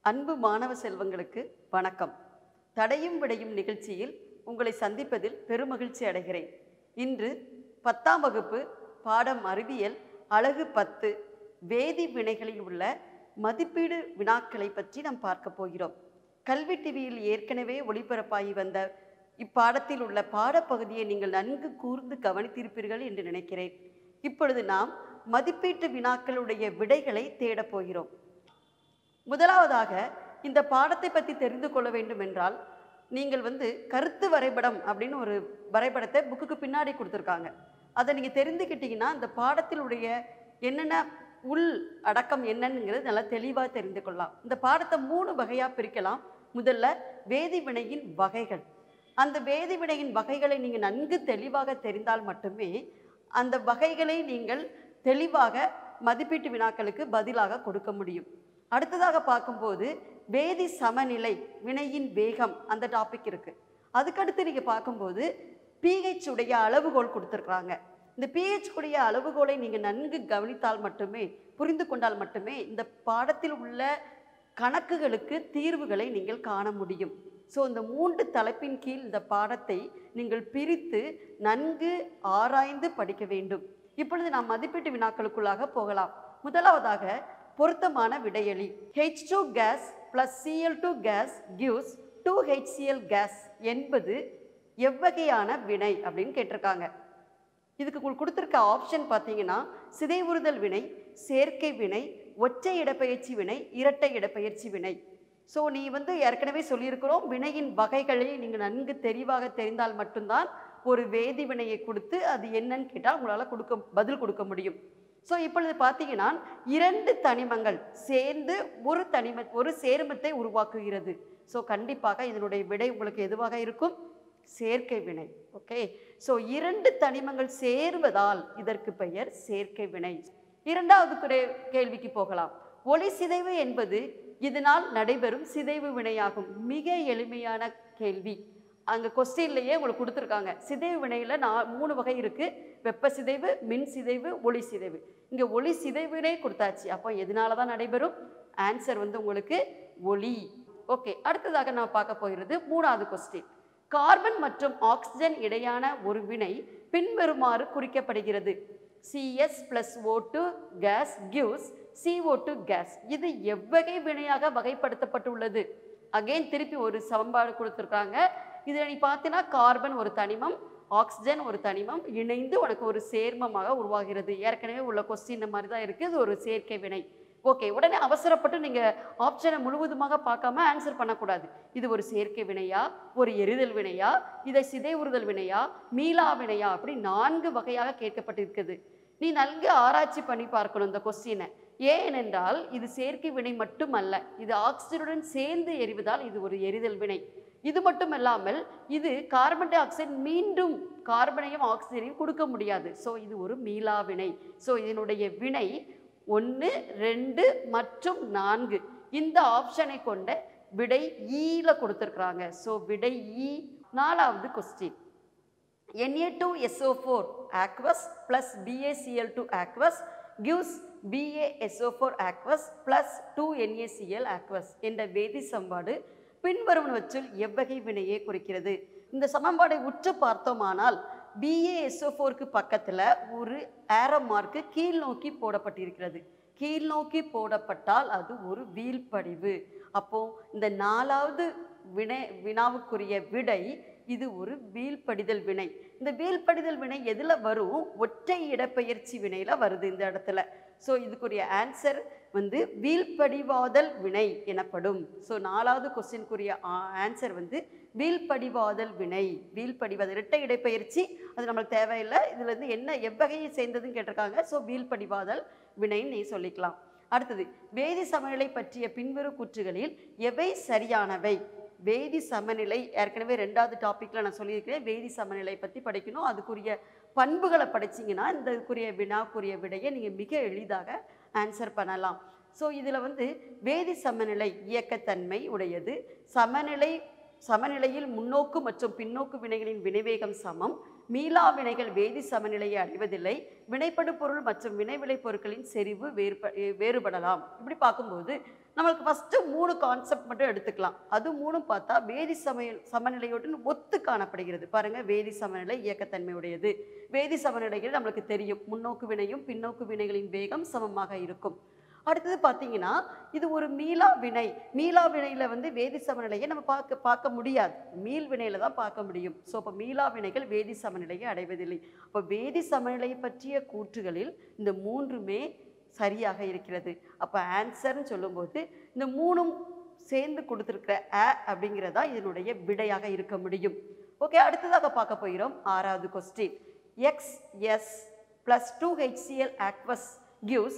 அன்பு மாணவ செல்வங்களுக்கு வணக்கம் தடையும் விடையும் நிகழ்ச்சியில் உங்களை சந்திப்பதில் பெருமகிழ்ச்சி அடைகிறேன் இன்று பத்தாம் வகுப்பு பாடம் அறிவியல் அழகு பத்து வேதி வினைகளில் உள்ள மதிப்பீடு வினாக்களை பற்றி நாம் பார்க்க போகிறோம் கல்வி டிவியில் ஏற்கனவே ஒளிபரப்பாகி வந்த இப்பாடத்தில் உள்ள பாடப்பகுதியை நீங்கள் நன்கு கூர்ந்து கவனித்திருப்பீர்கள் என்று நினைக்கிறேன் இப்பொழுது நாம் மதிப்பீட்டு வினாக்களுடைய விடைகளை தேடப் போகிறோம் முதலாவதாக இந்த பாடத்தை பற்றி தெரிந்து கொள்ள வேண்டும் என்றால் நீங்கள் வந்து கருத்து வரைபடம் அப்படின்னு ஒரு வரைபடத்தை புக்குக்கு பின்னாடி கொடுத்துருக்காங்க அதை நீங்கள் தெரிந்துக்கிட்டீங்கன்னா இந்த பாடத்தினுடைய என்னென்ன உள் அடக்கம் என்னங்கிறது நல்லா தெளிவாக தெரிந்து கொள்ளலாம் இந்த பாடத்தை மூணு வகையாக பிரிக்கலாம் முதல்ல வேதி வினையின் வகைகள் அந்த வேதி வினையின் வகைகளை நீங்கள் நன்கு தெளிவாக தெரிந்தால் மட்டுமே அந்த வகைகளை நீங்கள் தெளிவாக மதிப்பீட்டு வினாக்களுக்கு பதிலாக கொடுக்க முடியும் அடுத்ததாக பார்க்கும்போது வேதி சமநிலை வினையின் வேகம் அந்த டாபிக் இருக்கு அதுக்கடுத்து நீங்கள் பார்க்கும்போது pH உடைய அளவுகோல் கொடுத்துருக்குறாங்க இந்த pH உடைய அளவுகோலை நீங்கள் நன்கு கவனித்தால் மட்டுமே புரிந்து கொண்டால் மட்டுமே இந்த பாடத்தில் உள்ள கணக்குகளுக்கு தீர்வுகளை நீங்கள் காண முடியும் ஸோ இந்த மூன்று தலைப்பின் கீழ் இந்த பாடத்தை நீங்கள் பிரித்து நன்கு ஆராய்ந்து படிக்க வேண்டும் இப்பொழுது நாம் மதிப்பீட்டு வினாக்களுக்குள்ளாக போகலாம் முதலாவதாக பொருத்தமான விடையளி H two gas plus Cl two gas gives two HCl gas என்பது எவ்வகையான வினை அப்படின்னு கேட்டிருக்காங்க இதுக்கு உங்களுக்கு கொடுத்துருக்க ஆப்ஷன் பார்த்தீங்கன்னா சிதைவுறுதல் வினை சேர்க்கை வினை ஒற்றை இடப்பெயர்ச்சி வினை இரட்டை இடப்பெயர்ச்சி வினை ஸோ நீ வந்து ஏற்கனவே சொல்லியிருக்கிறோம் வினையின் வகைகளை நீங்கள் நன்கு தெளிவாக தெரிந்தால் மட்டும்தான் ஒரு வேதி வினையை கொடுத்து அது என்னன்னு கேட்டால் உங்களால் கொடுக்க பதில் கொடுக்க முடியும் ஸோ இப்பொழுது பார்த்தீங்கன்னா இரண்டு தனிமங்கள் சேர்ந்து ஒரு தனிம ஒரு சேர்மத்தை உருவாக்குகிறது ஸோ கண்டிப்பாக இதனுடைய விடை உங்களுக்கு எதுவாக இருக்கும் சேர்க்கை வினை ஓகே ஸோ இரண்டு தனிமங்கள் சேர்வதால் இதற்கு பெயர் சேர்க்கை வினை இரண்டாவது குறை- கேள்விக்கு போகலாம் ஒளி சிதைவு என்பது இதனால் நடைபெறும் சிதைவு வினையாகும் மிக எளிமையான கேள்வி அங்கே கொஸ்டின்லேயே உங்களுக்கு கொடுத்துருக்காங்க சிதைவு வினையில் நான் மூணு வகை இருக்குது வெப்ப சிதைவு மின் சிதைவு ஒளி சிதைவு இங்கே ஒளி சிதைவினை கொடுத்தாச்சு அப்போ எதனால தான் நடைபெறும் ஆன்சர் வந்து உங்களுக்கு ஒளி ஓகே அடுத்ததாக நான் பார்க்க போகிறது மூணாவது கொஸ்டின் கார்பன் மற்றும் ஆக்சிஜன் இடையான ஒரு வினை பின்வருமாறு குறிக்கப்படுகிறது CS plus O two gas gives CO2 two gas இது எவ்வகை வினையாக வகைப்படுத்தப்பட்டுள்ளது அகைன் திருப்பி ஒரு சமன்பாடு கொடுத்துருக்காங்க இதில் நீ பார்த்தீங்கன்னா கார்பன் ஒரு தனிமம் ஆக்சிஜன் ஒரு தனிமம் இணைந்து உனக்கு ஒரு சேர்மமாக உருவாகிறது ஏற்கனவே உள்ள கொஸ்டின் மாதிரி தான் இருக்குது இது ஒரு சேர்க்கை வினை ஓகே உடனே அவசரப்பட்டு நீங்கள் ஆப்ஷனை முழுவதுமாக பார்க்காம ஆன்சர் பண்ணக்கூடாது இது ஒரு சேர்க்கை வினையா ஒரு எரிதல் வினையா இதை சிதைவுறுதல் வினையா மீளா வினையா அப்படி நான்கு வகையாக கேட்கப்பட்டிருக்குது நீ நன்கு ஆராய்ச்சி பண்ணி பார்க்கணும் இந்த கொஸ்டினை ஏனென்றால் இது சேர்க்கை வினை மட்டுமல்ல இது ஆக்சிஜனுடன் சேர்ந்து எரிவதால் இது ஒரு எரிதல் வினை இது மட்டும் இல்லாமல் இது கார்பன் டை ஆக்சைடு மீண்டும் கார்பனையும் ஆக்சிஜனையும் கொடுக்க முடியாது ஸோ இது ஒரு மீளா வினை ஸோ இதனுடைய வினை ஒன்று ரெண்டு மற்றும் நான்கு இந்த ஆப்ஷனை கொண்ட விடை ஈல கொடுத்துருக்குறாங்க ஸோ விடை ஈ நாலாவது question Na2SO4 aqueous plus BaCl2 aqueous gives BaSO4 aqueous plus 2NaCl aqueous என்ற வேதி சமன்பாடு பின்வருவனவற்றில் எவ்வகை வினையை குறிக்கிறது இந்த சமன்பாடை உற்று பார்த்தோமானால் BaSO4க்கு பக்கத்தில் ஒரு ஏரோ மார்க்கு கீழ் நோக்கி போடப்பட்டிருக்கிறது கீழ் நோக்கி போடப்பட்டால் அது ஒரு வீழ்படிவு அப்போ இந்த நாலாவது வினை வினாவுக்குரிய விடை இது ஒரு வீழ்படிதல் வினை இந்த வீழ்படிதல் வினை எதில் வரும் ஒற்றை இடப்பெயர்ச்சி வினையில் வருது இந்த இடத்துல ஸோ இதுக்குரிய ஆன்சர் வந்து வீழ்படிவாதல் வினை எனப்படும் ஸோ நாலாவது கொஸ்டினுக்குரிய ஆன்சர் வந்து வீழ்படிவாதல் வினை வீழ்படிவாதல் இரட்டை இடப்பெயர்ச்சி அது நம்மளுக்கு தேவையில்லை இதில் இருந்து என்ன எவ்வகையை சேர்ந்ததுன்னு கேட்டிருக்காங்க ஸோ வீழ்படிவாதல் வினைன்னு நீ சொல்லிக்கலாம் அடுத்தது வேதி சமநிலை பற்றிய பின்வரும் கூற்றுகளில் எவை சரியானவை வேதி சமநிலை ஏற்கனவே ரெண்டாவது டாப்பிக்கில் நான் சொல்லியிருக்கிறேன் வேதி சமநிலை பற்றி படிக்கணும் அதுக்குரிய பண்புகளை படிச்சீங்கன்னா இந்த இதுக்குரிய வினாக்குரிய விடையை நீங்கள் மிக எளிதாக ஆன்சர் பண்ணலாம் ஸோ இதில் வந்து வேதி சமநிலை இயக்கத்தன்மை உடையது சமநிலை சமநிலையில் முன்னோக்கு மற்றும் பின்னோக்கு வினைகளின் வினைவேகம் சமம் மீளா வினைகள் வேதி சமநிலையை அடைவதில்லை வினைப்படு பொருள் மற்றும் வினைவிளை பொருட்களின் செறிவு வேறுப வேறுபடலாம் இப்படி பார்க்கும்போது நம்மளுக்கு ஃபஸ்ட்டு மூணு கான்செப்ட் மட்டும் எடுத்துக்கலாம் அது மூணும் பார்த்தா வேதி சமய சமநிலையோடு ஒத்து காணப்படுகிறது பாருங்க வேதி சமநிலை இயக்கத்தன்மையுடையது வேதி சமநிலைகள் நம்மளுக்கு தெரியும் முன்னோக்கு வினையும் பின்னோக்கு வினைகளின் வேகம் சமமாக இருக்கும் அடுத்தது பார்த்தீங்கன்னா இது ஒரு மீளா வினை மீளா வினையில வந்து வேதி சமநிலையை நம்ம பார்க்க பார்க்க முடியாது மீள் வினையில தான் பார்க்க முடியும் ஸோ அப்போ மீளா வினைகள் வேதி சமநிலையை அடைவதில்லை அப்போ வேதி சமநிலை பற்றிய கூற்றுகளில் இந்த மூன்றுமே சரியாக இருக்கிறது அப்போ ஆன்சர்னு சொல்லும்போது இந்த மூணும் சேர்ந்து கொடுத்துருக்கிற அ அப்படிங்கிறதா இதனுடைய விடையாக இருக்க முடியும் ஓகே அடுத்ததாக பார்க்க போகிறோம் ஆறாவது question X S plus two HCl aqueous gives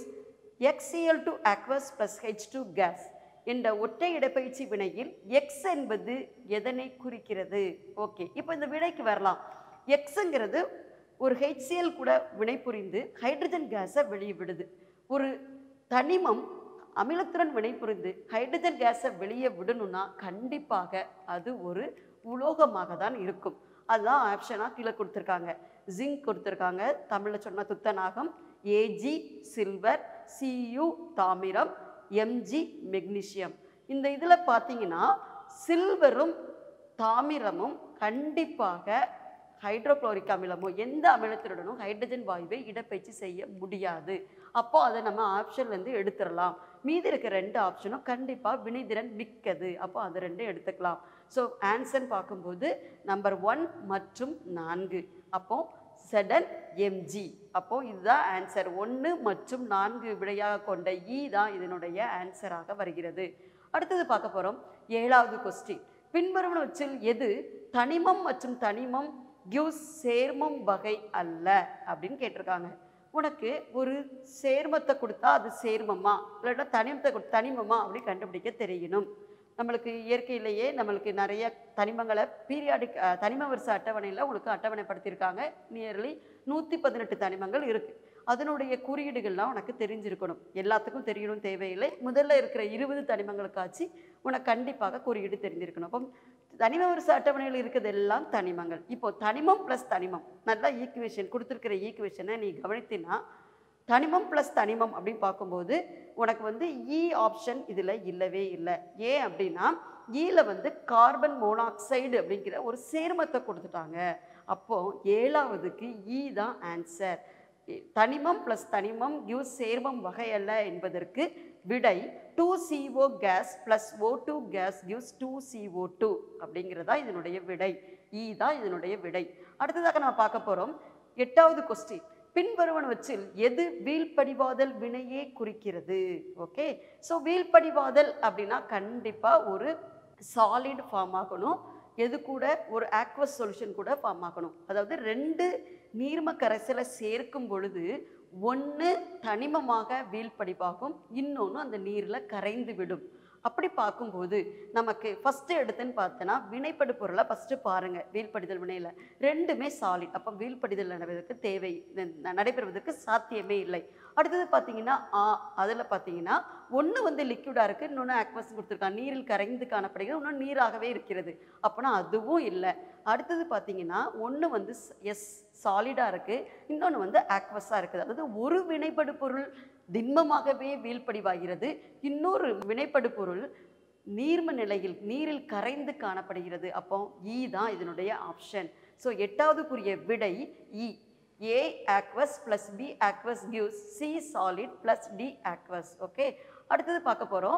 HCl to aqueous plus H2 gas என்ற ஒற்றை இடப்பெயர்ச்சி வினையில் எக்ஸ் என்பது எதனை குறிக்கிறது ஓகே இப்போ இந்த விடைக்கு வரலாம் எக்ஸுங்கிறது ஒரு HCl கூட வினைபுரிந்து ஹைட்ரஜன் கேஸை வெளியே விடுது ஒரு தனிமம் அமிலத்துடன் வினைபுரிந்து ஹைட்ரஜன் கேஸை வெளியே விடணும்னா கண்டிப்பாக அது ஒரு உலோகமாக தான் இருக்கும் அதுதான் ஆப்ஷனாக கீழே கொடுத்துருக்காங்க ஜிங்க் கொடுத்துருக்காங்க தமிழில் சொன்ன துத்தநாகம் ஏஜி சில்வர் சியு தாமிரம் எம்ஜி மெக்னீசியம் இந்த இதில் பார்த்தீங்கன்னா சில்வரும் தாமிரமும் கண்டிப்பாக ஹைட்ரோகுளோரிக் அமிலமோ எந்த அமிலத்துடனும் ஹைட்ரஜன் வாயுவை இடப்பெயர்ச்சி செய்ய முடியாது அப்போ அதை நம்ம ஆப்ஷன்லேருந்து எடுத்துடலாம் மீதி இருக்க ரெண்டு ஆப்ஷனும் கண்டிப்பாக வினைதிறன் மிக்கது அப்போ அது ரெண்டும் எடுத்துக்கலாம் ஸோ ஆன்சர் பார்க்கும்போது நம்பர் ஒன் மற்றும் நான்கு அப்போ செடன் எம்ஜி அப்போ இதுதான் ஆன்சர் ஒன்று மற்றும் நான்கு விடையாக கொண்ட இ தான் இதனுடைய ஆன்சராக வருகிறது அடுத்தது பார்க்க போகிறோம் ஏழாவது கொஸ்டின் பின்வருவனவற்றில் எது தனிமம் மற்றும் தனிமம் கியூஸ் சேர்மம் வகை அல்ல அப்படின்னு கேட்டிருக்காங்க உனக்கு ஒரு சேர்மத்தை கொடுத்தா அது சேர்மமா இல்லாட்டா தனிமத்தை கொடு தனிமமா அப்படின்னு கண்டுபிடிக்க தெரியணும் நம்மளுக்கு இயற்கையிலேயே நம்மளுக்கு நிறைய தனிமங்களை பீரியாடிக் தனிம வரிசை அட்டவணையில் உங்களுக்கு அட்டவணைப்படுத்தியிருக்காங்க நியர்லி நூற்றி பதினெட்டு தனிமங்கள் இருக்குது அதனுடைய குறியீடுகள்லாம் உனக்கு தெரிஞ்சிருக்கணும் எல்லாத்துக்கும் தெரியணும் தேவையில்லை முதல்ல இருக்கிற இருபது தனிமங்களுக்காச்சு உனக்கு கண்டிப்பாக குறியீடு தெரிஞ்சிருக்கணும் அப்போ தனிம வரிசை அட்டவணையில் இருக்கிறது எல்லாம் தனிமங்கள் இப்போ தனிமம் ப்ளஸ் தனிமம் நல்லா ஈக்குவேஷன் கொடுத்துருக்கிற ஈக்குவேஷனை நீ கவனித்தினா தனிமம் ப்ளஸ் தனிமம் அப்படின்னு பார்க்கும்போது உனக்கு வந்து இ ஆப்ஷன் இதில் இல்லவே இல்லை ஏன் அப்படின்னா ஈல வந்து கார்பன் மோனாக்சைடு அப்படிங்கிற ஒரு சேர்மத்தை கொடுத்துட்டாங்க அப்போ ஏழாவதுக்கு இ தான் ஆன்சர் தனிமம் ப்ளஸ் தனிமம் கிவ் சேர்மம் வகையல்ல என்பதற்கு விடை two CO gas plus O two gas gives two CO two அப்படிங்கிறதா இதனுடைய விடை இ தான் இதனுடைய விடை அடுத்ததாக நம்ம பார்க்க போகிறோம் எட்டாவது கொஸ்டின் பின்வருவனவற்றில் எது வீழ்படிவாதல் வினையே குறிக்கிறது ஓகே ஸோ வீழ்படிவாதல் அப்படின்னா கண்டிப்பாக ஒரு சாலிட் ஃபார்ம் ஆகணும் எது கூட ஒரு ஆக்வஸ் சொல்யூஷன் கூட ஃபார்ம் ஆகணும் அதாவது ரெண்டு நீர்ம கரைசலை சேர்க்கும் பொழுது ஒன்று தனிமமாக வீழ்படிவாகும் இன்னொன்று அந்த நீரில் கரைந்து விடும் அப்படி பார்க்கும்போது நமக்கு ஃபஸ்ட்டு எடுத்துன்னு பார்த்தோன்னா வினைப்படு பொருளை ஃபஸ்ட்டு பாருங்கள் வீழ்படிதல் வினையில் ரெண்டுமே சாலிட் அப்போ வீழ்படிதல் நடவதற்கு தேவை ந- நடைபெறுவதற்கு சாத்தியமே இல்லை அடுத்தது பார்த்தீங்கன்னா ஆ அதில் பார்த்தீங்கன்னா ஒன்று வந்து லிக்விடாக இருக்குது இன்னொன்று ஆக்வஸ் கொடுத்துருக்காங்க நீரில் கரைந்து காணப்படுகிறது இன்னொன்று நீராகவே இருக்கிறது அப்போனா அதுவும் இல்லை அடுத்தது பார்த்தீங்கன்னா ஒன்று வந்து எஸ் சாலிடாக இருக்குது இன்னொன்று வந்து ஆக்வஸாக இருக்குது அதாவது ஒரு வினைப்படு பொருள் திண்மமாகவே வீழ்படிவாகிறது இன்னொரு வினைப்படு பொருள் நீர்ம நிலையில் நீரில் கரைந்து காணப்படுகிறது அப்போ இ தான் இதனுடைய ஆப்ஷன் ஸோ எட்டாவதுக்குரிய விடை இ A aqueous plus B aqueous gives C solid plus D aqueous okay அடுத்தது பார்க்க போகிறோம்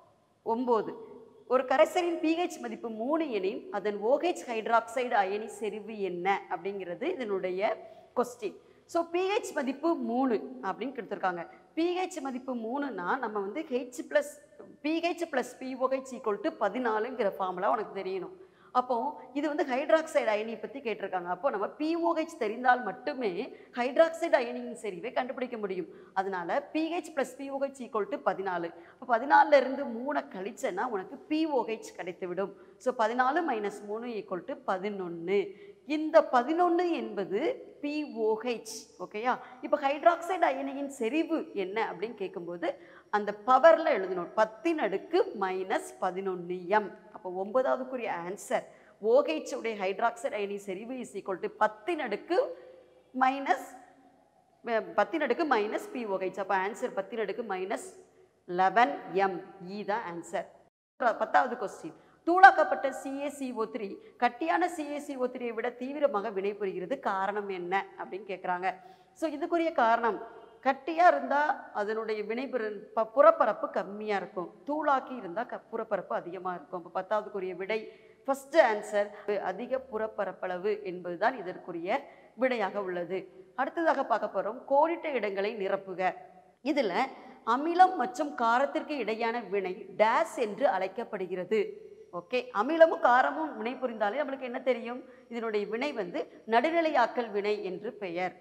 ஒம்பது ஒரு கரைசலின் pH மதிப்பு மூணு எனின் அதன் OH ஹைட்ராக்சைடு அயனி செறிவு என்ன அப்படிங்கிறது இதனுடைய கொஸ்டின் ஸோ pH மதிப்பு மூணு அப்படின்னு கொடுத்துருக்காங்க pH மதிப்பு மூணுனா நம்ம வந்து H plus pH plus pOH equal to பதினாலுங்கிற ஃபார்முலா உனக்கு தெரியணும் அப்போ இது வந்து ஹைட்ராக்சைடு அயனியை பற்றி கேட்டிருக்காங்க அப்போ நம்ம பிஓஹெச் தெரிந்தால் மட்டுமே ஹைட்ராக்சைடு அயனியின் செறிவை கண்டுபிடிக்க முடியும் அதனால pH plus pOH equal to பதினாலு இப்போ பதினாலுல இருந்து மூணை கழிச்சேன்னா உனக்கு பிஓஹெச் கிடைத்து விடும் ஸோ பதினாலு மைனஸ் மூணு ஈக்குவல் டு பதினொன்று இந்த பதினொன்று என்பது பிஓஹெச் ஓகேயா இப்போ ஹைட்ராக்சைடு அயனியின் செறிவு என்ன அப்படின்னு கேட்கும்போது அந்த பவரில் எழுதணும் பத்தின் அடுக்கு மைனஸ் பதினொன்று எம் அப்போ ஒன்பதாவதுக்குரிய ஆன்சர் OH உடைய ஹைட்ராக்சைடு அயனி செறிவு இஸ் ஈக்குவல் டு பத்தின் அடுக்கு மைனஸ் பத்தின் அடுக்கு மைனஸ் பிஓஹெச் அப்போ ஆன்சர் பத்தின் அடுக்கு மைனஸ் லெவன் எம் இ தான் ஆன்சர் பத்தாவது கொஸ்டின் தூளாக்கப்பட்ட CaCO3 த்ரீ கட்டியான CaCO3 த்ரீயை விட தீவிரமாக வினைபுரிகிறது காரணம் என்ன அப்படின்னு கேட்குறாங்க ஸோ இதுக்குரிய காரணம் கட்டியாக இருந்தால் அதனுடைய வினைபுற ப புறப்பரப்பு கம்மியாக இருக்கும் தூளாக்கி இருந்தால் க புறப்பரப்பு அதிகமாக இருக்கும் இப்போ பத்தாவதுக்குரிய விடை ஃபஸ்ட்டு ஆன்சர் அதிக புறப்பரப்பளவு என்பதுதான் இதற்குரிய விடையாக உள்ளது அடுத்ததாக பார்க்க போகிறோம் கோடிட்ட இடங்களை நிரப்புக இதில் அமிலம் மற்றும் காரத்திற்கு இடையான வினை டேஸ் என்று அழைக்கப்படுகிறது ஓகே அமிலமும் காரமும் வினை புரிந்தாலே நம்மளுக்கு என்ன தெரியும் இதனுடைய வினை வந்து நடுநிலையாக்கல் வினை என்று பெயர்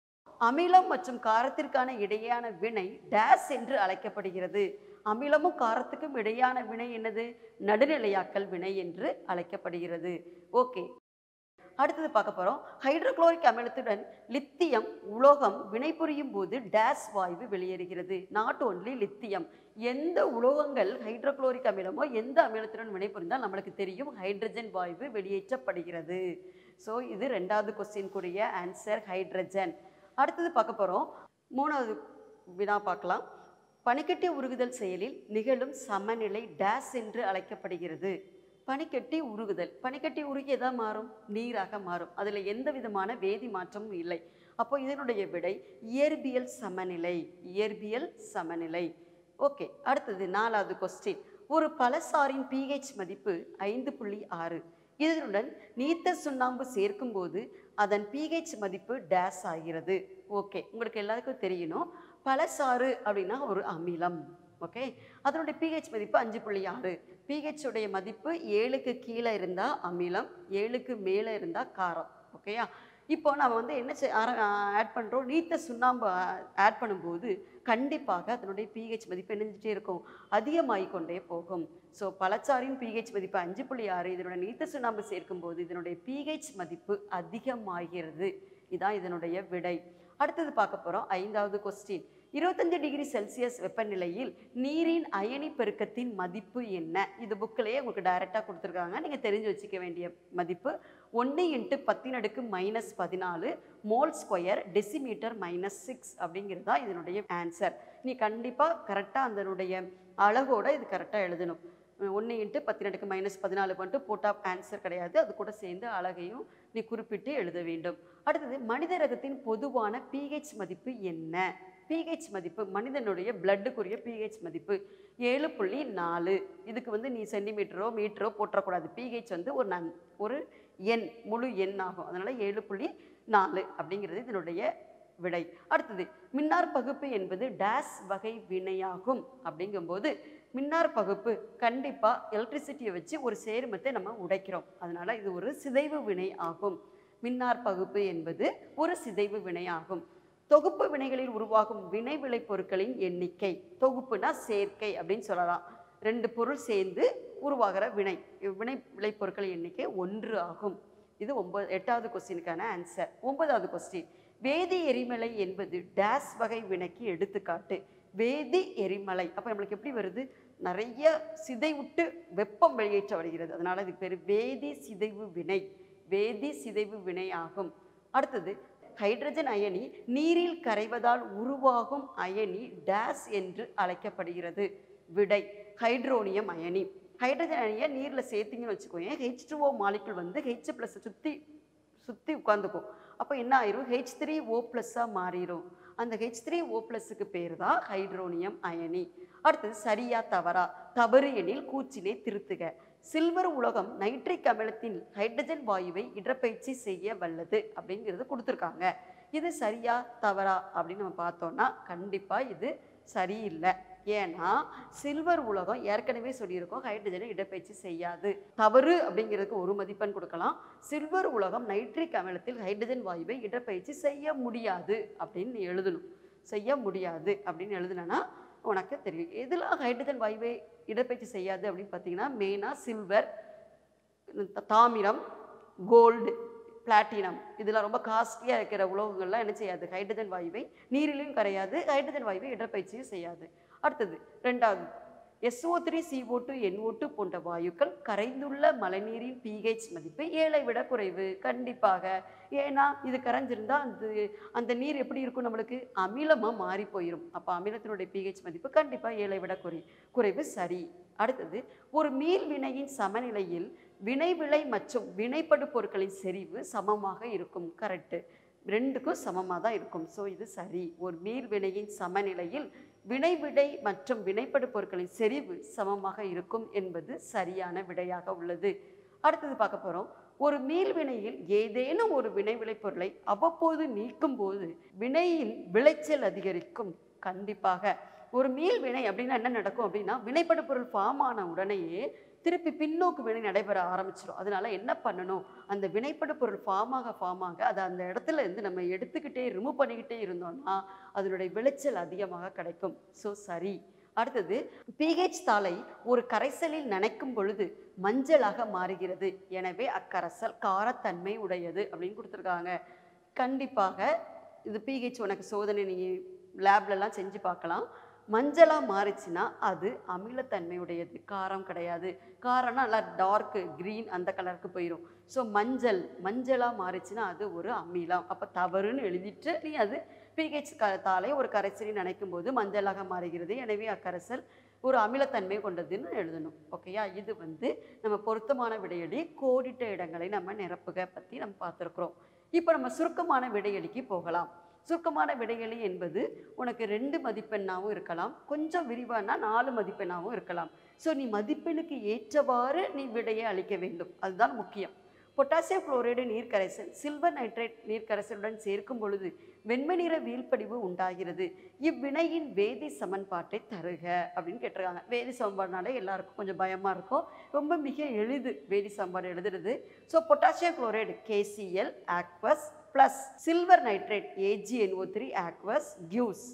அமிலம் மற்றும் காரத்திற்கான இடையான வினை டேஸ் என்று அழைக்கப்படுகிறது அமிலமும் காரத்துக்கும் இடையான வினை என்னது நடுநிலையாக்கல் வினை என்று அழைக்கப்படுகிறது ஓகே அடுத்தது பார்க்க போகிறோம் ஹைட்ரோகுளோரிக் அமிலத்துடன் லித்தியம் உலோகம் வினைபுரியும் போது டேஸ் வாயு வெளியேறுகிறது நாட் ஒன்லி லித்தியம் எந்த உலோகங்கள் ஹைட்ரோகுளோரிக் அமிலமோ எந்த அமிலத்துடன் வினைபுரிந்தால் நம்மளுக்கு தெரியும் ஹைட்ரஜன் வாயு வெளியேற்றப்படுகிறது ஸோ இது ரெண்டாவது கொஸ்டின்குரிய ஆன்சர் ஹைட்ரஜன் அடுத்தது பார்க்க போகிறோம் மூணாவது வினா பார்க்கலாம் பனிக்கட்டி உருகுதல் செயலில் நிகழும் சமநிலை டேஸ் என்று அழைக்கப்படுகிறது பனிக்கட்டி உருகுதல் பனிக்கட்டி உருகி எதா மாறும் நீராக மாறும் அதில் எந்த விதமான வேதி மாற்றமும் இல்லை அப்போ இதனுடைய விடை இயற்பியல் சமநிலை இயற்பியல் சமநிலை ஓகே அடுத்தது நாலாவது கொஸ்டின் ஒரு பலசாரின் pH மதிப்பு ஐந்து புள்ளி ஆறு இதனுடன் நீத்த சுண்ணாம்பு சேர்க்கும்போது அதன் pH மதிப்பு டேஸ் ஆகிறது ஓகே உங்களுக்கு எல்லாருக்கும் தெரியணும் பலசாறு அப்படின்னா ஒரு அமிலம் ஓகே அதனுடைய pH மதிப்பு அஞ்சு புள்ளி ஆறு pH உடைய மதிப்பு ஏழுக்கு கீழே இருந்தால் அமிலம் ஏழுக்கு மேலே இருந்தால் காரம் ஓகேயா இப்போ நம்ம வந்து என்ன ஆட் பண்ணுறோம் நீத்த சுண்ணாம்பு ஆட் பண்ணும்போது கண்டிப்பாக அதனுடைய pH மதிப்பு என்னஞ்சிட்டே இருக்கும் அதிகமாகிக் கொண்டே போகும் ஸோ பழச்சாறின் pH மதிப்பு அஞ்சு புள்ளி ஆறு இதனுடைய நீத்த சுண்ணாம்பு சேர்க்கும்போது இதனுடைய pH மதிப்பு அதிகமாகிறது இதான் இதனுடைய விடை அடுத்தது பார்க்க போகிறோம் ஐந்தாவது கொஸ்டின் இருபத்தஞ்சு டிகிரி செல்சியஸ் வெப்பநிலையில் நீரின் அயனி பெருக்கத்தின் மதிப்பு என்ன இது புக்கிலேயே உங்களுக்கு டைரெக்டாக கொடுத்துருக்காங்க நீங்கள் தெரிஞ்சு வச்சுக்க வேண்டிய மதிப்பு ஒன்று இன்ட்டு பத்தின் அடுக்கு மைனஸ் பதினாலு mole square decimetre minus six அப்படிங்கிறது தான் இதனுடைய ஆன்சர் நீ கண்டிப்பாக கரெக்டாக அதனுடைய அழகோட இது கரெக்டாக எழுதணும் ஒன்று இன்ட்டு பத்தினடுக்கு மைனஸ் பதினாலு மட்டும் போட்டால் ஆன்சர் கிடையாது அது கூட சேர்ந்து அழகையும் நீ குறிப்பிட்டு எழுத வேண்டும் அடுத்தது மனித ரகத்தின் பொதுவான pH மதிப்பு என்ன pH மதிப்பு மனிதனுடைய பிளட்டுக்குரிய pH மதிப்பு ஏழு புள்ளி நாலு இதுக்கு வந்து நீ சென்டிமீட்டரோ மீட்டரோ போட்டக்கூடாது pH வந்து ஒரு நன் ஒரு எண் முழு எண் ஆகும் அதனால் ஏழு புள்ளி நாலு அப்படிங்கிறது இதனுடைய விடை அடுத்தது மின்னார் பகுப்பு என்பது டேஸ் வகை வினையாகும் அப்படிங்கும்போது மின்னார் பகுப்பு கண்டிப்பாக எலக்ட்ரிசிட்டியை வச்சு ஒரு சேர்மத்தை நம்ம உடைக்கிறோம் அதனால் இது ஒரு சிதைவு வினை ஆகும் மின்னார் பகுப்பு என்பது ஒரு சிதைவு வினை ஆகும் தொகுப்பு வினைகளில் உருவாகும் வினை விளைபொருட்களின் எண்ணிக்கை தொகுப்புனா சேர்க்கை அப்படின்னு சொல்லலாம் ரெண்டு பொருள் சேர்ந்து உருவாகிற வினை வினை விளைபொருட்கள் எண்ணிக்கை ஒன்று ஆகும் இது ஒன்பது எட்டாவது கொஸ்டினுக்கான ஆன்சர் ஒன்பதாவது கொஸ்டின் வேதி எரிமலை என்பது டேஸ் வகை வினைக்கு எடுத்துக்காட்டு வேதி எரிமலை அப்போ நம்மளுக்கு எப்படி வருது நிறைய சிதைவுட்டு வெப்பம் வெளியேற்ற வருகிறது அதனால இதுக்கு பேர் வேதி சிதைவு வினை வேதி சிதைவு வினை ஆகும் அடுத்தது ஹைட்ரஜன் அயனி நீரில் கரைவதால் உருவாகும் அயனி டேஸ் என்று அழைக்கப்படுகிறது விடை ஹைட்ரோனியம் அயனி ஹைட்ரஜன் அயனியை நீரில் சேர்த்திங்கன்னு வச்சுக்கோங்க ஹெச் டூஓ மாலிகுல் வந்து ஹெச் ப்ளஸ் சுற்றி சுற்றி உட்காந்துக்கும் அப்போ என்ன ஆயிரும் ஹெச் த்ரீ ஓ ப்ளஸ்ஸாக மாறிடும் அந்த ஹெச் த்ரீ ஓ ப்ளஸ்ஸுக்கு பேர் தான் ஹைட்ரோனியம் அயனி அடுத்தது சரியா தவறா தவறு எனில் கூச்சினை திருத்துக சில்வர் உலகம் நைட்ரிக் அமிலத்தின் ஹைட்ரஜன் வாயுவை இடப்பெயர்ச்சி செய்ய வல்லது அப்படிங்கிறது கொடுத்துருக்காங்க இது சரியா தவறா அப்படின்னு நம்ம பார்த்தோம்னா கண்டிப்பாக இது சரியில்லை ஏன்னா சில்வர் உலகம் ஏற்கனவே சொல்லியிருக்கோம் ஹைட்ரஜனை இடப்பெயர்ச்சி செய்யாது தவறு அப்படிங்கிறதுக்கு ஒரு மதிப்பெண் கொடுக்கலாம் சில்வர் உலகம் நைட்ரிக் அமிலத்தில் ஹைட்ரஜன் வாயுவை இடப்பெயர்ச்சி செய்ய முடியாது அப்படின்னு நீ எழுதணும் செய்ய முடியாது அப்படின்னு எழுதுனா உனக்கு தெரியும் எதில் ஹைட்ரஜன் வாயுவை இடப்பெயர்ச்சி செய்யாது அப்படின்னு பார்த்தீங்கன்னா மெயினாக சில்வர் தாமிரம் கோல்டு பிளாட்டினம் இதெல்லாம் ரொம்ப காஸ்ட்லியாக இருக்கிற உலோகங்கள்லாம் என்ன செய்யாது ஹைட்ரஜன் வாயுவை நீரிலையும் கரையாது ஹைட்ரஜன் வாயுவை இடப்பெயர்ச்சியும் செய்யாது அடுத்தது ரெண்டாவது SO3 three CO two NO two போன்ற வாயுக்கள் கரைந்துள்ள மழைநீரின் pH மதிப்பு ஏழை விட குறைவு கண்டிப்பாக ஏன்னா இது கரைஞ்சிருந்தா அந்த அந்த நீர் எப்படி இருக்கும் நம்மளுக்கு அமிலமாக மாறி போயிடும் அப்போ அமிலத்தினுடைய pH மதிப்பு கண்டிப்பாக ஏழை விட குறை குறைவு சரி அடுத்தது ஒரு மீள் வினையின் சமநிலையில் வினைவிளை மற்றும் வினைப்படு பொருட்களின் செறிவு சமமாக இருக்கும் கரெக்டு ரெண்டுக்கும் சமமாக தான் இருக்கும் ஸோ இது சரி ஒரு மீள் வினையின் சமநிலையில் வினைவிடை மற்றும் வினைப்படு பொருட்களின் செறிவு சமமாக இருக்கும் என்பது சரியான விடையாக உள்ளது அடுத்தது பார்க்க போகிறோம் ஒரு மீள்வினையில் ஏதேனும் ஒரு வினைவிளை பொருளை அவ்வப்போது நீக்கும் போது வினையின் விளைச்சல் அதிகரிக்கும் கண்டிப்பாக ஒரு மீள் வினை அப்படின்னா என்ன நடக்கும் அப்படின்னா வினைப்படு பொருள் ஃபார்ம் ஆன உடனேயே திருப்பி பின்னோக்கு வினை நடைபெற ஆரம்பிச்சிடும் அதனால என்ன பண்ணணும் அந்த வினைப்படு பொருள் ஃபார்ம் ஆக ஃபார்ம் ஆக அதை அந்த இடத்துல இருந்து நம்ம எடுத்துக்கிட்டே ரிமூவ் பண்ணிக்கிட்டே இருந்தோம்னா அதனுடைய விளைச்சல் அதிகமாக கிடைக்கும் ஸோ சரி அடுத்தது pH தாளை ஒரு கரைசலில் நனைக்கும் பொழுது மஞ்சளாக மாறுகிறது எனவே அக்கரைசல் காரத்தன்மை உடையது அப்படின்னு கொடுத்துருக்காங்க கண்டிப்பாக இது pH உனக்கு சோதனை நீ லேப்லலாம் செஞ்சு பார்க்கலாம் மஞ்சளாக மாறுச்சுன்னா அது அமிலத்தன்மை உடையது காரம் கிடையாது காரம்னா நல்லா டார்க்கு க்ரீன் அந்த கலருக்கு போயிடும் ஸோ மஞ்சள் மஞ்சளாக மாறுச்சுன்னா அது ஒரு அமிலம் அப்போ தவறுன்னு எழுதிட்டு நீ அது pH க தாளை ஒரு கரைசலில் நனைக்கும் போது மஞ்சளாக மாறுகிறது எனவே அக்கரைசல் ஒரு அமிலத்தன்மை கொண்டதுன்னு எழுதணும் ஓகேயா இது வந்து நம்ம பொருத்தமான விடையளி கோடிட்ட இடங்களை நம்ம நிரப்புக பற்றி நம்ம பார்த்துருக்குறோம் இப்போ நம்ம சுருக்கமான விடையளிக்கு போகலாம் சுருக்கமான விடையளி என்பது உனக்கு ரெண்டு மதிப்பெண்ணாகவும் இருக்கலாம் கொஞ்சம் விரிவானா நாலு மதிப்பெண்ணாகவும் இருக்கலாம் ஸோ நீ மதிப்பெண்ணுக்கு ஏற்றவாறு நீ விடையை அளிக்க வேண்டும் அதுதான் முக்கியம் பொட்டாசியம் குளோரைடு நீர்க்கரைசல் சில்வர் நைட்ரேட் நீர்க்கரைசலுடன் சேர்க்கும் பொழுது வெண்மை நிற வீழ்படிவு உண்டாகிறது இவ்வினையின் வேதி சமன்பாட்டை தருக அப்படின்னு கேட்டிருக்காங்க வேதி சமன்பாடுனாலே எல்லாருக்கும் கொஞ்சம் பயமாக இருக்கும் ரொம்ப மிக எளிது வேதி சமன்பாடு எழுதுறது so potassium chloride KCl aqueous plus silver nitrate AgNO three aqueous gives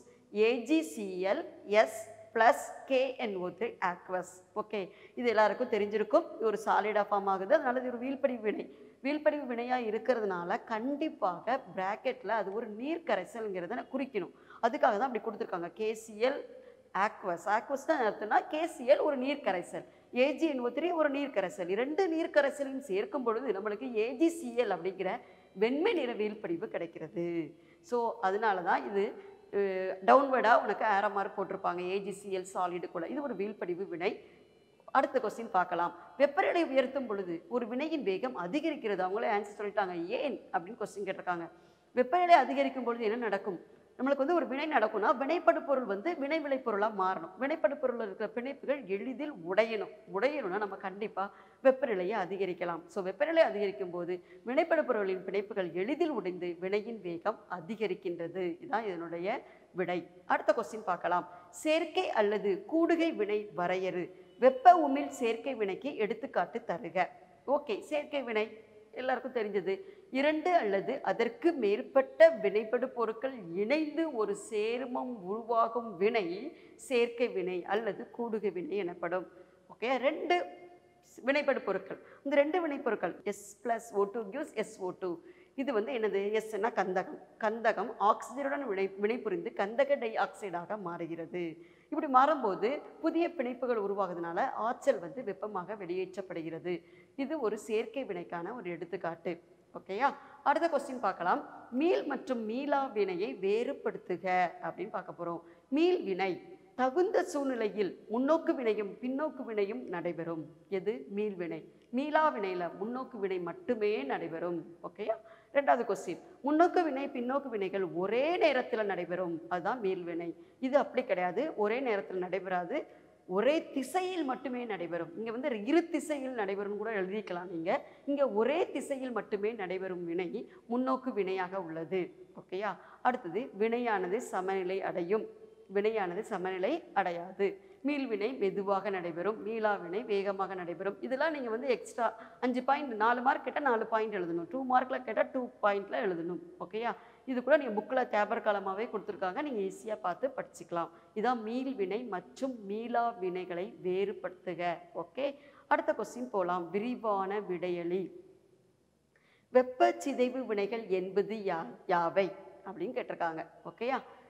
AgCl S plus KNO three aqueous okay இது எல்லாருக்கும் தெரிஞ்சிருக்கும் இது ஒரு சாலிடாக ஃபார்ம் ஆகுது அதனால இது ஒரு வீழ்படிவு வினை வீழ்படிவு வினையாக இருக்கிறதுனால கண்டிப்பாக பிராக்கெட்டில் அது ஒரு நீர் கரைசல்ங்கிறத குறிக்கணும் அதுக்காக தான் அப்படி கொடுத்துருக்காங்க கேசிஎல் ஆக்வஸ் ஆக்வஸ் தான் அர்த்தம்னா கேசிஎல் ஒரு நீர் கரைசல் ஏஜிஎன்ஓ த்ரீ ஒரு நீர் கரைசல் இரண்டு நீர் கரைசலையும் சேர்க்கும் பொழுது நம்மளுக்கு ஏஜிசிஎல் அப்படிங்கிற வெண்மை நிற வீழ்படிவு கிடைக்கிறது ஸோ அதனால தான் இது டவுன்வர்டாக உனக்கு ஆரோ மார்க் போட்டிருப்பாங்க ஏஜிசிஎல் சாலிடுக்குள்ள இது ஒரு வீழ்படிவு வினை அடுத்த கொஸ்டின் பார்க்கலாம் வெப்பநிலை உயர்த்தும் பொழுது ஒரு வினையின் வேகம் அதிகரிக்கிறது அவங்களே ஆன்சர் சொல்லிட்டாங்க ஏன் அப்படின்னு கொஸ்டின் கேட்டிருக்காங்க வெப்பநிலை அதிகரிக்கும் பொழுது என்ன நடக்கும் நம்மளுக்கு வந்து ஒரு வினை நடக்கும்னா வினைப்படு பொருள் வந்து வினை விளை பொருளாக மாறணும் வினைப்படு பொருளில் இருக்கிற பிணைப்புகள் எளிதில் உடையணும் உடையணும்னா நம்ம கண்டிப்பாக வெப்பநிலையை அதிகரிக்கலாம் ஸோ வெப்பநிலை அதிகரிக்கும் போது வினைப்படு பொருளின் பிணைப்புகள் எளிதில் உடைந்து வினையின் வேகம் அதிகரிக்கின்றது இதுதான் இதனுடைய விடை அடுத்த கொஸ்டின் பார்க்கலாம் சேர்க்கை அல்லது கூடுகை வினை வரையறு வெப்ப உமிழ் சேர்க்கை வினைக்கு எடுத்துக்காட்டு தருக ஓகே சேர்க்கை வினை எல்லாருக்கும் தெரிஞ்சது இரண்டு அல்லது அதற்கு மேற்பட்ட வினைப்படு பொருட்கள் இணைந்து ஒரு சேர்மம் உருவாகும் வினை சேர்க்கை வினை அல்லது கூடுகை வினை எனப்படும் ஓகே ரெண்டு வினைப்படு பொருட்கள் இந்த ரெண்டு வினைப்பொருட்கள் S plus O two gives S O two இது வந்து என்னது எஸ்னா கந்தகம் கந்தகம் ஆக்சிஜனுடன் வினை வினைபுரிந்து கந்தக டை ஆக்சைடாக மாறுகிறது இப்படி மாறும்போது புதிய பிணைப்புகள் உருவாகுறதுனால ஆற்றல் வந்து வெப்பமாக வெளியேற்றப்படுகிறது இது ஒரு செயற்கை வினைக்கான ஒரு எடுத்துக்காட்டு ஓகேயா அடுத்த கொஸ்டின் பார்க்கலாம் மீள் மற்றும் மீளா வினையை வேறுபடுத்துக அப்படின்னு பார்க்க போகிறோம் மீள் வினை தகுந்த சூழ்நிலையில் முன்னோக்கு வினையும் பின்னோக்கு வினையும் நடைபெறும் எது மீள் வினை மீளா வினையில் முன்னோக்கு வினை மட்டுமே நடைபெறும் ஓகேயா ரெண்டாவது கொஸ்டின் முன்னோக்கு வினை பின்னோக்கு வினைகள் ஒரே நேரத்தில் நடைபெறும் அதுதான் மீள் வினை இது அப்படி கிடையாது ஒரே நேரத்தில் நடைபெறாது ஒரே திசையில் மட்டுமே நடைபெறும் இங்கே வந்து இரு திசையில் நடைபெறும் கூட எழுதிக்கலாம் நீங்கள் இங்கே ஒரே திசையில் மட்டுமே நடைபெறும் வினை முன்னோக்கு வினையாக உள்ளது ஓகேயா அடுத்தது வினையானது சமநிலை அடையும் வினையானது சமநிலை அடையாது மீள்வினை மெதுவாக நடைபெறும் மீளா வினை வேகமாக நடைபெறும் இதெல்லாம் நீங்கள் வந்து எக்ஸ்ட்ரா அஞ்சு பாயிண்ட் நாலு மார்க் கேட்டால் நாலு பாயிண்ட் எழுதணும் டூ மார்க்கில் கேட்டால் டூ பாயிண்டில் எழுதணும் ஓகேயா இது கூட நீங்கள் புக்கில் தேபர் காலமாகவே கொடுத்துருக்காங்க நீங்கள் ஈஸியாக பார்த்து படிச்சுக்கலாம் இதான் மீள் வினை மற்றும் மீளா வினைகளை வேறுபடுத்துக ஓகே அடுத்த கொஸ்டின் போகலாம் விரிவான விடையளி வெப்ப சிதைவு வினைகள் என்பது யா யாவை அப்படின்னு கேட்டிருக்காங்க ஓகேயா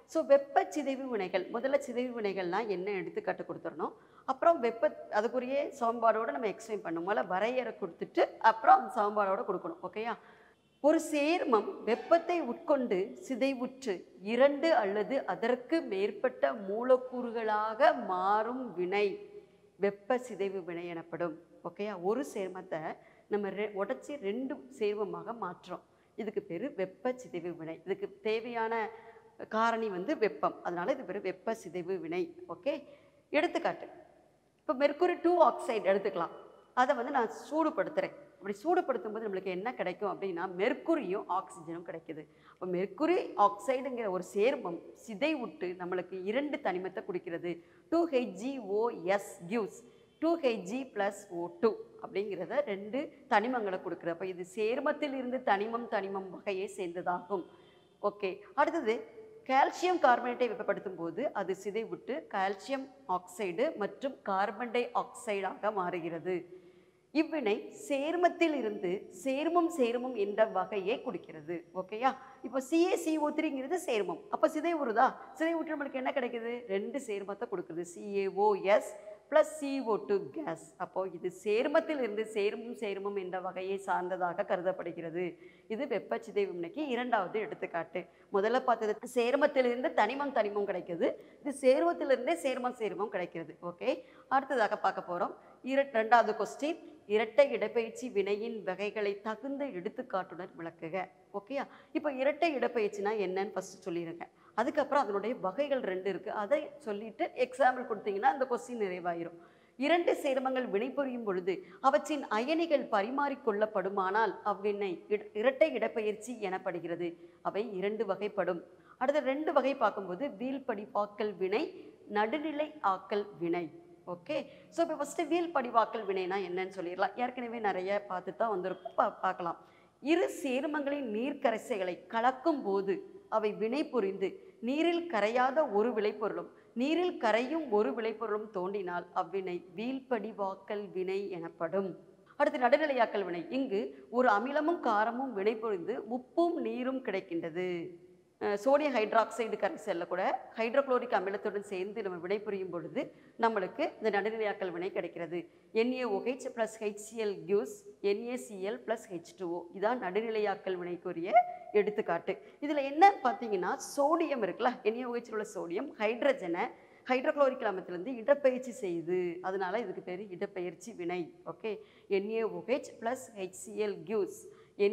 ஸோ வெப்ப சிதைவு வினைகள் முதல்ல சிதைவு வினைகள்லாம் என்ன எடுத்துக்காட்டு கொடுத்துடணும் அப்புறம் வெப்ப அதுக்குரிய சமன்பாடோட நம்ம எக்ஸ்பிளைன் பண்ணும் முதல்ல வரையறை கொடுத்துட்டு அப்புறம் அந்த சமன்பாடோட கொடுக்கணும் ஓகேயா ஒரு சேர்மம் வெப்பத்தை உட்கொண்டு சிதைவுற்று இரண்டு அல்லது அதற்கு மேற்பட்ட மூலக்கூறுகளாக மாறும் வினை வெப்ப சிதைவு வினை எனப்படும் ஓகேயா ஒரு சேர்மத்தை நம்ம ரெ உடச்சி ரெண்டு சேர்மமாக மாற்றுறோம் இதுக்கு பேர் வெப்ப சிதைவு வினை இதுக்கு தேவையான காரணி வந்து வெப்பம் அதனால இது பேர் வெப்ப சிதைவு வினை ஓகே எடுத்துக்காட்டு இப்போ மெர்க்குரி டூ ஆக்சைடு எடுத்துக்கலாம் அதை வந்து நான் சூடுபடுத்துகிறேன் அப்படி சூடுபடுத்தும் போது நம்மளுக்கு என்ன கிடைக்கும் அப்படின்னா மெர்க்குரியும் ஆக்சிஜனும் கிடைக்குது அப்போ மெர்க்குரி ஆக்சைடுங்கிற ஒரு சேர்மம் சிதைவுட்டு நம்மளுக்கு இரண்டு தனிமத்தை குடிக்கிறது two HgOS gives two Hg plus O two அப்படிங்கிறத ரெண்டு தனிமங்களை கொடுக்குறது அப்போ இது சேர்மத்தில் இருந்து தனிமம் தனிமம் வகையை சேர்ந்ததாகும் ஓகே அடுத்தது கால்சியம் கார்பனேட்டை வெப்பப்படுத்தும் போது அது சிதைவுட்டு கால்சியம் ஆக்சைடு மற்றும் கார்பன் டை ஆக்சைடாக மாறுகிறது இவ்வினை சேர்மத்தில் இருந்து சேர்மம் சேர்மம் என்ற வகையை குடிக்கிறது ஓகேயா இப்போ சிஏசிஓ த்ரீங்கிறது சேர்மம் அப்போ சிதைவுறுதா சிதைவுற்று நம்மளுக்கு என்ன கிடைக்குது ரெண்டு சேர்மத்தை கொடுக்குது CaOS plus CO two gas அப்போ இது சேர்மத்தில் இருந்து சேர்மம் சேர்மம் என்ற வகையை சார்ந்ததாக கருதப்படுகிறது இது வெப்ப சிதைவு வினைக்கு இரண்டாவது எடுத்துக்காட்டு முதல்ல பார்த்தது சேர்மத்திலிருந்து தனிமம் தனிமம் கிடைக்குது இது சேர்மத்திலிருந்தே சேர்மம் சேர்மம் கிடைக்கிறது ஓகே அடுத்ததாக பார்க்க போகிறோம் இர ரெண்டாவது கொஸ்டின் இரட்டை இடப்பெயர்ச்சி வினையின் வகைகளை தகுந்த எடுத்துக்காட்டுடன் விளக்குக ஓகேயா இப்போ இரட்டை இடப்பெயர்ச்சினா என்னன்னு ஃபஸ்ட்டு சொல்லிடுங்க அதுக்கப்புறம் அதனுடைய வகைகள் ரெண்டு இருக்குது அதை சொல்லிட்டு எக்ஸாம்பிள் கொடுத்தீங்கன்னா அந்த கொஸ்டின் நிறைவாயிரும் இரண்டு சேர்மங்கள் வினைபுரியும் பொழுது அவற்றின் அயனிகள் பரிமாறிக்கொள்ளப்படுமானால் அவ்வினை இட- இரட்டை இடப்பெயர்ச்சி எனப்படுகிறது அவை இரண்டு வகைப்படும் அடுத்த ரெண்டு வகை பார்க்கும்போது வீழ்படிப்பாக்கல் வினை நடுநிலை ஆக்கல் வினை ஓகே ஸோ இப்போ ஃபஸ்ட்டு வீல் படிவாக்கல் வினைனா என்னன்னு சொல்லிடலாம் ஏற்கனவே நிறைய பார்த்து தான் வந்திருக்கும் பா பார்க்கலாம் இரு சேர்மங்களின் நீர்க்கரைசைகளை கலக்கும் போது அவை வினை புரிந்து நீரில் கரையாத ஒரு விளைபொருளும் நீரில் கரையும் ஒரு விளைபொருளும் தோன்றினால் அவ்வினை வீழ்படிவாக்கல் வினை எனப்படும் அடுத்து நடுநிலையாக்கல் வினை இங்கு ஒரு அமிலமும் காரமும் வினை புரிந்து உப்பும் நீரும் கிடைக்கின்றது அஹ் சோடியம் ஹைட்ராக்சைடு கரைசலில் கூட ஹைட்ரோகுளோரிக் அமிலத்துடன் சேர்ந்து நம்ம வினைபுரியும் பொழுது நம்மளுக்கு இந்த நடுநிலையாக்கல் வினை கிடைக்கிறது NaOH plus HCl gives NaCl plus H two O இதான் நடுநிலையாக்கல் வினைக்குரிய எடுத்துக்காட்டு இதில் என்ன பார்த்தீங்கன்னா சோடியம் இருக்குல்ல NaOH உள்ள சோடியம் ஹைட்ரஜனை ஹைட்ரோகுளோரிக் அமிலத்திலிருந்து இடப்பெயர்ச்சி செய்யுது அதனால இதுக்கு பேர் இடப்பெயர்ச்சி வினை okay NaOH plus HCl gives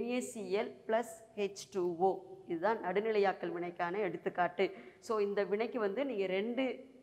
NaCl plus H two O இதுதான் நடுநிலையாக்கல் வினைக்கான எடுத்துக்காட்டு ஸோ இந்த வினைக்கு வந்து நீங்கள் ரெண்டு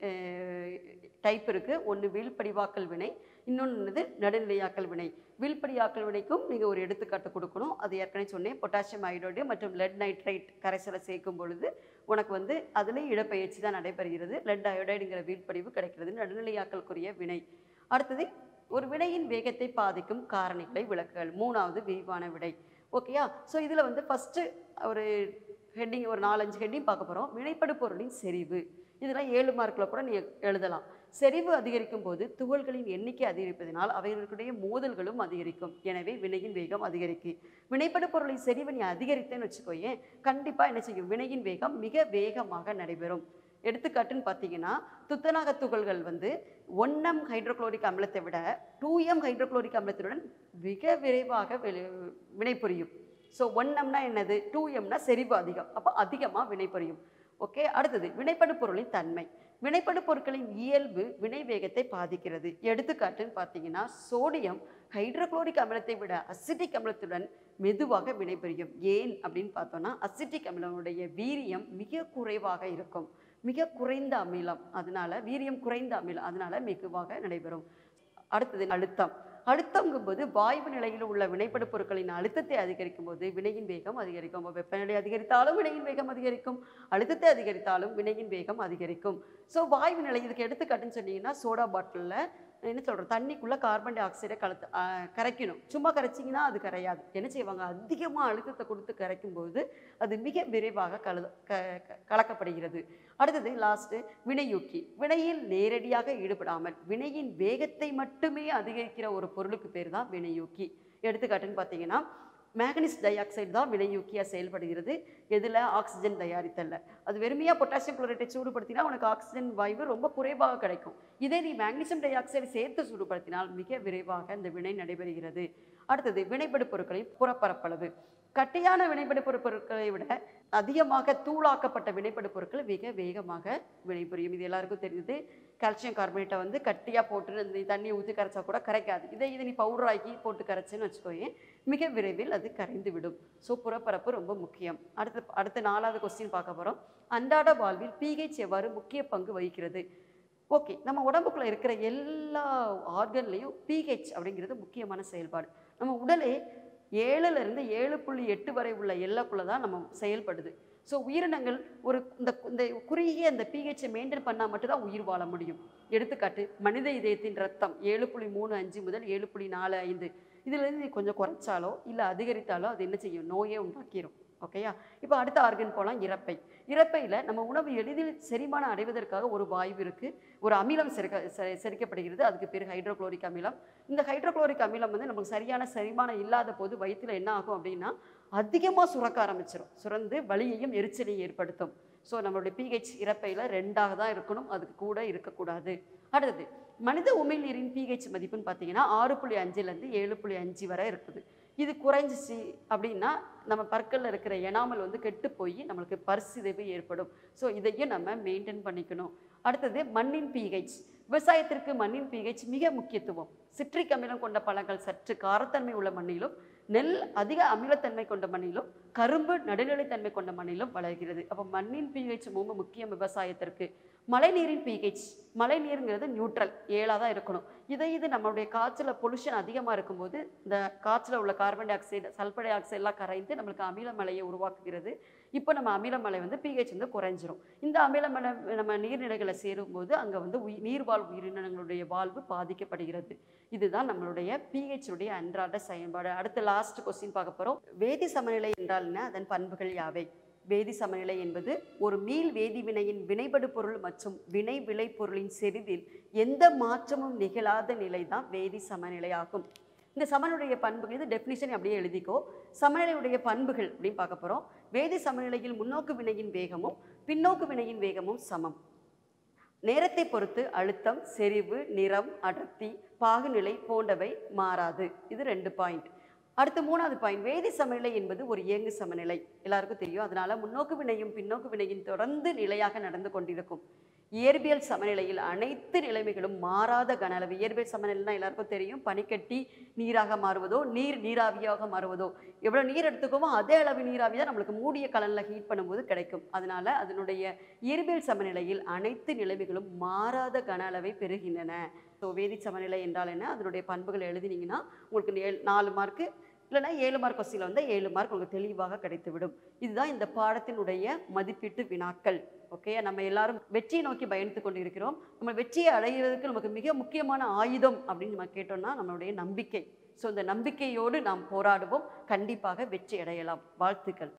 டைப் இருக்குது ஒன்று வீழ்படிவாக்கல் வினை இன்னொன்று நடுநிலையாக்கல் வினை வீழ்படியாக்கல் வினைக்கும் நீங்கள் ஒரு எடுத்துக்காட்டு கொடுக்கணும் அது ஏற்கனவே சொன்னேன் பொட்டாசியம் ஐடோடு மற்றும் லெட் நைட்ரைட் கரைசலை சேர்க்கும் பொழுது உனக்கு வந்து அதுலேயும் இடப்பெயர்ச்சி தான் நடைபெறுகிறது லெட் அயோடைடுங்கிற வீழ்படிவு கிடைக்கிறது நடுநிலையாக்கலுக்குரிய வினை அடுத்தது ஒரு வினையின் வேகத்தை பாதிக்கும் காரணிகளை விளக்குகள் மூணாவது விரிவான விடை ஓகேயா ஸோ இதில் வந்து ஃபஸ்ட்டு ஒரு ஹெட்டிங் ஒரு நாலஞ்சு ஹெட்டிங் பார்க்க போகிறோம் வினைப்படு பொருளின் செறிவு இதெல்லாம் ஏழு மார்க்கில் கூட நீ எழுதலாம் செறிவு அதிகரிக்கும் போது துகள்களின் எண்ணிக்கை அதிகரிப்பதனால் அவைகளுடைய மோதல்களும் அதிகரிக்கும் எனவே வினையின் வேகம் அதிகரிக்கும் வினைப்படு பொருளின் செறிவு நீ அதிகரித்தேன்னு வச்சுக்கோயேன் கண்டிப்பாக என்ன செய்யும் வினையின் வேகம் மிக வேகமாக நடைபெறும் எடுத்துக்காட்டுன்னு பார்த்தீங்கன்னா துத்தநாக துகள்கள் வந்து ஒன் எம் ஹைட்ரோகுளோரிக் அமிலத்தை விட டூ எம் ஹைட்ரோகுளோரிக் அமிலத்துடன் மிக விரைவாக வெளி- வினைபுரியும் ஸோ ஒன் எம்னா என்னது டூ எம்னா செறிவு அதிகம் அப்போ அதிகமாக வினைபுரியும் ஓகே அடுத்தது வினைப்படு பொருளின் தன்மை வினைப்படு பொருட்களின் இயல்பு வினை வேகத்தை பாதிக்கிறது எடுத்துக்காட்டுன்னு பார்த்தீங்கன்னா சோடியம் ஹைட்ரோகுளோரிக் அமிலத்தை விட அசிட்டிக் அமிலத்துடன் மெதுவாக வினைபுரியும் ஏன் அப்படின்னு பார்த்தோம்னா அசிட்டிக் அமிலனுடைய வீரியம் மிக குறைவாக இருக்கும் மிக குறைந்த அமிலம் அதனால வீரியம் குறைந்த அமிலம் அதனால மெதுவாக நடைபெறும் அடுத்தது அழுத்தம் அழுத்தங்கும்போது வாயு நிலையில் உள்ள வினைப்படு பொருட்களின் அழுத்தத்தை அதிகரிக்கும் போது வினையின் வேகம் அதிகரிக்கும் அப்ப வெப்பநிலை அதிகரித்தாலும் வினையின் வேகம் அதிகரிக்கும் அழுத்தத்தை அதிகரித்தாலும் வினையின் வேகம் அதிகரிக்கும் ஸோ வாயு நிலை இதுக்கு எடுத்துக்காட்டுன்னு சொன்னீங்கன்னா சோடா பாட்டிலில் என்ன சொல்கிறோம் தண்ணிக்குள்ளே கார்பன் டை ஆக்சைடை கலத்து ஆ, கரைக்கணும் சும்மா கரைச்சிங்கன்னா அது கரையாது என்ன செய்வாங்க அதிகமாக அழுத்தத்தை கொடுத்து கரைக்கும் போது அது மிக விரைவாக கலு க க- கலக்கப்படுகிறது அடுத்தது லாஸ்ட்டு வினையூக்கி வினையில் நேரடியாக ஈடுபடாமல் வினையின் வேகத்தை மட்டுமே அதிகரிக்கிற ஒரு பொருளுக்கு பேர் தான் வினையூக்கி எடுத்துக்காட்டுன்னு பார்த்தீங்கன்னா மேங்கனீஸ் டை ஆக்சைடு தான் வினையூக்கியாக செயல்படுகிறது எதில் ஆக்சிஜன் தயாரித்தல்ல அது வெறுமையாக பொட்டாசியம் குளோரைட்டை சூடுபடுத்தினா உனக்கு ஆக்சிஜன் வாயு ரொம்ப குறைவாக கிடைக்கும் இதே நீ மேக்னீசியம் டை ஆக்சைடு சேர்த்து சூடுபடுத்தினால் மிக விரைவாக இந்த வினை நடைபெறுகிறது அடுத்தது வினைபடு பொருட்களின் புறப்பரப்பளவு கட்டியான வினைபடு பொருட்களை விட அதிகமாக தூளாக்கப்பட்ட வினைபடு பொருட்கள் மிக வேகமாக வினைபுரியும் இது எல்லாருக்கும் தெரியுது கால்சியம் கார்பனேட்டை வந்து கட்டியாக போட்டு இந்த தண்ணியை ஊற்றி கரைச்சா கூட கரைக்காது இதை இது நீ பவுடர் ஆக்கி போட்டு கரைச்சேன்னு வச்சுக்கோயேன் மிக விரைவில் அது கரைந்து விடும் ஸோ புறப்பரப்பு ரொம்ப முக்கியம் அடுத்து அடுத்த நாலாவது கொஸ்டின் பார்க்க போகிறோம் அன்றாட வாழ்வில் பிஹெச் எவ்வாறு முக்கிய பங்கு வகிக்கிறது ஓகே நம்ம உடம்புக்குள்ள இருக்கிற எல்லா ஆர்கன்லேயும் பிஹெச் அப்படிங்கிறது முக்கியமான செயல்பாடு நம்ம உடலே ஏழுல இருந்து ஏழு புள்ளி எட்டு வரை உள்ள எல்லைக்குள்ள தான் நம்ம செயல்படுது ஸோ உயிரினங்கள் ஒரு இந்த இந்த குறுகிய அந்த பிஹெச்சை மெயின்டைன் பண்ணால் மட்டும்தான் உயிர் வாழ முடியும் எடுத்துக்காட்டு மனித இதயத்தின் ரத்தம் ஏழு புள்ளி மூணு அஞ்சு முதல் ஏழு புள்ளி நாலு ஐந்து இதுலேருந்து நீ கொஞ்சம் குறைச்சாலோ இல்லை அதிகரித்தாலோ அது என்ன செய்யும் நோயே உண்டாக்கிரும் ஓகேயா இப்போ அடுத்த ஆர்கன் போகலாம் இறப்பை இறப்பையில் நம்ம உணவு எளிதில் செரிமானம் அடைவதற்காக ஒரு வாயு இருக்குது ஒரு அமிலம் செரிக்க செ- செரிக்கப்படுகிறது அதுக்கு பேர் ஹைட்ரோகுளோரிக் அமிலம் இந்த ஹைட்ரோகுளோரிக் அமிலம் வந்து நமக்கு சரியான செரிமானம் இல்லாத போது வயிற்றில் என்ன ஆகும் அப்படின்னா அதிகமாக சுரக்க ஆரம்பிச்சிடும் சுரந்து வலியையும் எரிச்சலையும் ஏற்படுத்தும் ஸோ நம்மளுடைய பிஹெச் இறப்பையில் ரெண்டாக தான் இருக்கணும் அதுக்கு கூட இருக்கக்கூடாது அடுத்தது மனித உமிழ்நீரின் பிஹெச் மதிப்புன்னு பார்த்தீங்கன்னா ஆறு புள்ளி அஞ்சுலேருந்து ஏழு புள்ளி அஞ்சு வரை இருக்குது இது குறைஞ்சிச்சு அப்படின்னா நம்ம பற்களில் இருக்கிற எனாமல் வந்து கெட்டு போய் நம்மளுக்கு பரிசிதைவு ஏற்படும் ஸோ இதையும் நம்ம மெயின்டைன் பண்ணிக்கணும் அடுத்தது மண்ணின் பிஹெச் விவசாயத்திற்கு மண்ணின் பிஹெச் மிக முக்கியத்துவம் சிட்ரிக் அமிலம் கொண்ட பழங்கள் சற்று காரத்தன்மை உள்ள மண்ணிலும் நெல் அதிக அமிலத்தன்மை கொண்ட மண்ணிலும் கரும்பு நடுநிலைத்தன்மை கொண்ட மண்ணிலும் வளர்கிறது அப்போ மண்ணின் பிஹெச் ரொம்ப முக்கியம் விவசாயத்திற்கு மழைநீரின் பிஹெச் மழைநீருங்கிறது நியூட்ரல் ஏழாக தான் இருக்கணும் இதை இது நம்மளுடைய காற்றுல பொல்யூஷன் அதிகமாக இருக்கும்போது இந்த காற்றுல உள்ள கார்பன் டை ஆக்சைடு சல்ஃபர் டை ஆக்சைடெலாம் கரைந்து நம்மளுக்கு அமிலமலையை உருவாக்குகிறது இப்போ நம்ம அமிலமலை வந்து பிஹெச் வந்து குறைஞ்சிரும் இந்த அமிலமலை நம்ம நீர்நிலைகளை சேரும்போது அங்கே வந்து உயி நீர்வாழ் உயிரினங்களுடைய வாழ்வு பாதிக்கப்படுகிறது இதுதான் நம்மளுடைய pH உடைய அன்றாட செயல்பாடு அடுத்த லாஸ்ட் கொஸ்டின் பார்க்க போகிறோம் வேதி சமநிலை என்றால் என்ன அதன் பண்புகள் யாவை வேதி சமநிலை என்பது ஒரு மீள் வேதிவினையின் வினைபடு பொருள் மற்றும் வினை விளைபொருளின் செறிவில் எந்த மாற்றமும் நிகழாத நிலை தான் வேதி சமநிலை ஆகும் இந்த சமநிலையுடைய பண்புகள் இது டெஃபினிஷன் அப்படியே எழுதிக்கோ சமநிலையுடைய பண்புகள் அப்படின்னு பார்க்க போகிறோம் வேதி சமநிலையில் முன்னோக்கு வினையின் வேகமும் பின்னோக்கு வினையின் வேகமும் சமம் நேரத்தை பொறுத்து அழுத்தம் செறிவு நிறம் அடர்த்தி பாகுநிலை போன்றவை மாறாது இது ரெண்டு பாயிண்ட் அடுத்து மூணாவது பாயிண்ட் வேதி சமநிலை என்பது ஒரு இயங்கு சமநிலை எல்லாருக்கும் தெரியும் அதனால முன்னோக்கு வினையும் பின்னோக்கு வினையும் தொடர்ந்து நிலையாக நடந்து கொண்டிருக்கும் இயற்பியல் சமநிலையில் அனைத்து நிலைமைகளும் மாறாத கன அளவு இயற்பியல் சமநிலைனா எல்லாருக்கும் தெரியும் பனிக்கட்டி நீராக மாறுவதோ நீர் நீராவியாக மாறுவதோ எவ்வளோ நீர் எடுத்துக்கோமோ அதே அளவு நீராவி தான் நம்மளுக்கு மூடிய கலனில் ஹீட் பண்ணும்போது கிடைக்கும் அதனால அதனுடைய இயற்பியல் சமநிலையில் அனைத்து நிலைமைகளும் மாறாத கன அளவை பெறுகின்றன ஸோ வேதி சமநிலை என்றால் என்ன அதனுடைய பண்புகளை எழுதினீங்கன்னா உங்களுக்கு ஏழு நாலு மார்க்கு இல்லைன்னா ஏழு மார்க் கொஸ்டினில் வந்து ஏழு மார்க் உங்களுக்கு தெளிவாக கிடைத்துவிடும் இதுதான் இந்த பாடத்தினுடைய மதிப்பீட்டு வினாக்கள் ஓகே நம்ம எல்லாரும் வெற்றியை நோக்கி பயணித்து கொண்டு இருக்கிறோம் நம்ம வெற்றியை அடைகிறதுக்கு நமக்கு மிக முக்கியமான ஆயுதம் அப்படின்னு நம்ம கேட்டோம்னா நம்மளுடைய நம்பிக்கை ஸோ இந்த நம்பிக்கையோடு நாம் போராடுவோம் கண்டிப்பாக வெற்றி அடையலாம் வாழ்த்துக்கள்